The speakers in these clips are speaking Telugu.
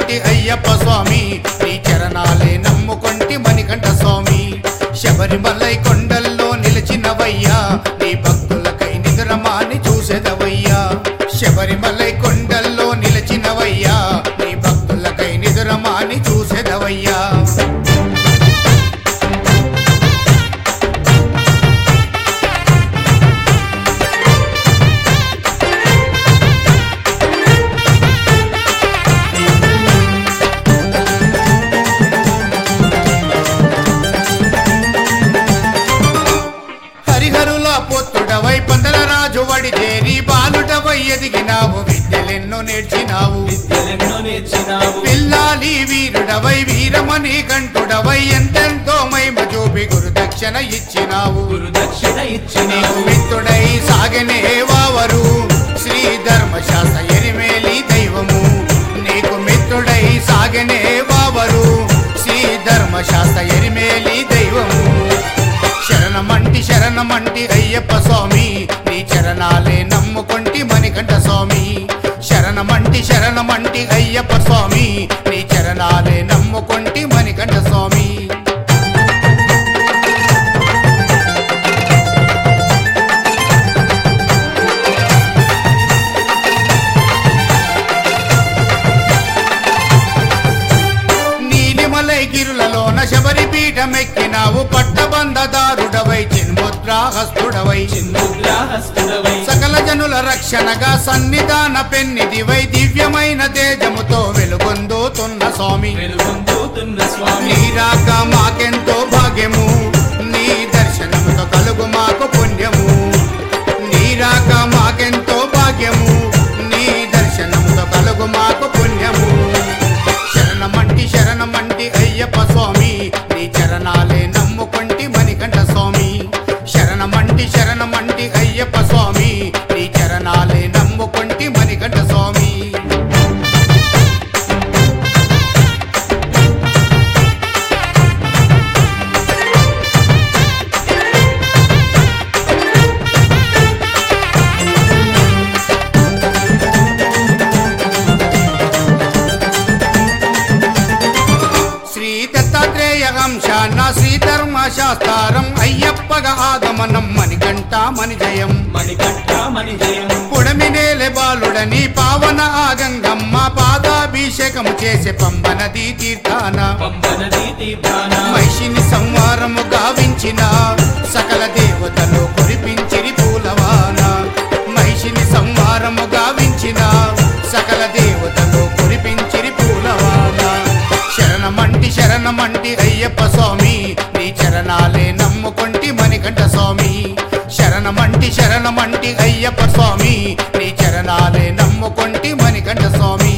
శరణమంటి అయ్యప్ప స్వామి నీ చరణాలే నమ్ముకొంటి మణికంఠ స్వామి శబరిమలై కొండల్లో నిలిచినవయ్యా నీ భక్తులకై నిద్రమాని చూసేదవయ్యా శబరిమలై కొండల్లో నిలిచినవయ్యా నీ భక్తులకై నిద్రమాని చూసేదవయ్యా హరిహరుల పొత్తుడవై పందల రాజు వడిదేరి బాలుడవై ఎదిగినావు విద్యలెన్నో నేర్చినావు విద్యలెన్నో నేర్చినావు పిల్లాలి వీరుడవై వీరమణి కంఠుడవై ఎంతెంతో మైమ చూపి గురుదక్షిణ ఇచ్చినావు గురు దక్షిణ నీకు ఇచ్చినావు మిత్రుడై సాగనే వావరు శ్రీ ధర్మశాస్త్ర ఎరిమేలి దైవము నీకు మిత్రుడై సాగనే వావరు శ్రీ ధర్మశాస్త్ర ఎరిమేలి దైవము శరణమంటి శరణమంటి అయ్యప్ప స్వామి నీ చరణాలే నమ్ముకొంటి మణికంఠ స్వామి శరణమంటి శరణమంటి అయ్యప్ప స్వామి నీ చరణాలే నమ్ముకొంటి మణికంఠ స్వామి నీలిమలై గిరులలోన శబరి పీఠమెక్కినావు పట్టబంధదారుడవై చిన్ముద్రాహస్తుడవై చిన్ముద్రాహస్తుడవై సకల జనుల రక్షణగా సన్నిధాన పెన్నిదివై దివ్యమైన తేజముతో వెలుగొందుతున్న స్వామి వెలుగొందుతున్న స్వామి నీరాక మాకెంతో భాగ్యము నీ దర్శనముతో కలుగు మాకు పుణ్యము నీరాక మాకెంతో భాగ్యము నీ దర్శనముతో కలుగు మాకు పుణ్యము శరణమంటి శరణమంటి అయ్యప్ప స్వామి నీ చరణాలే నమ్ముకొంటి మణికంఠ స్వామి శరణమంటి శరణమంటి అయ్యప్ప స్వామి నీ చరణాలే నమ్ముకొంటి మణికంఠ స్వామి శ్రీ దత్తాత్రేయ అంశాన శ్రీ ధర్మ శాస్త్రం అయ్యప్పగా ఆగమనం మణికంఠ మణిజయం మణికంఠ మణిజయం పుడమి నేలె బాలుడని పావన ఆగంగమ్మ పాదాభిషేకము చేసే పంబనది తీర్థాన పంబనది తీర్థాన మహిషిని సంవారము గావించిన సకల దేవతలు కురిపించిరి పూలవాన మహిషిని సంవారము గావించిన సకల దేవతలు కురిపించిరి పూలవాన శరణమంటి శరణమంటి అయ్యప్ప స్వామి నీ చరణాలే నమ్ముకొంటి మణికంఠ స్వామి శరణమంటి శరణమంటి అయ్యప్ప స్వామి నీ చరణాలే నమ్ముకొంటి మణికంఠ స్వామి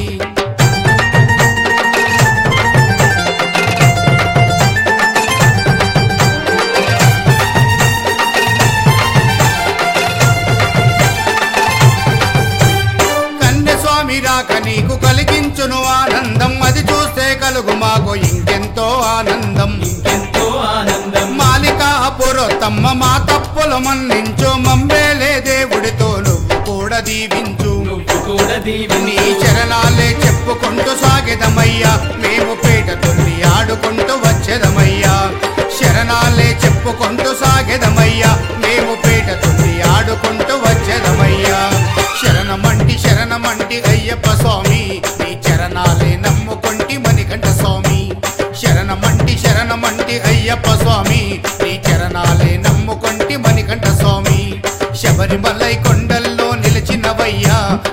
కన్య స్వామి రాక నీకు కలిగించును ఆనందం అది చూస్తే కలుగు మాకు ఇంకెంతో ఆనందం ఎంతో ఆనందం మాలిక పురోత్తమ్మ మా తప్పులు మన్నించు మమ్మేలే దేవుడితో నువ్వు కూడా దీవించు నువ్వు కూడా నీ దీవిని చరణాలే చెప్పుకుంటూ సాగెదమయ్యా మేము పీట తుల్లి ఆడుకుంటూ వచ్చేదమయ్యా శరణాలే చెప్పుకుంటూ సాగెదమయ్యా మేము పీట తుల్లి ఆడుకుంటూ వచ్చేదమయ్యా శరణమంటి శరణమంటి అయ్యప్ప స్వామి నీ చరణాలే నమ్ముకొంటి మణికంఠ స్వామి శరణమంటి శరణమంటి అయ్యప్ప స్వామి నీ చరణాలే నమ్ముకొంటి మణికంఠ స్వామి శబరిమలై కొండల్లో నిలిచినవయ్యా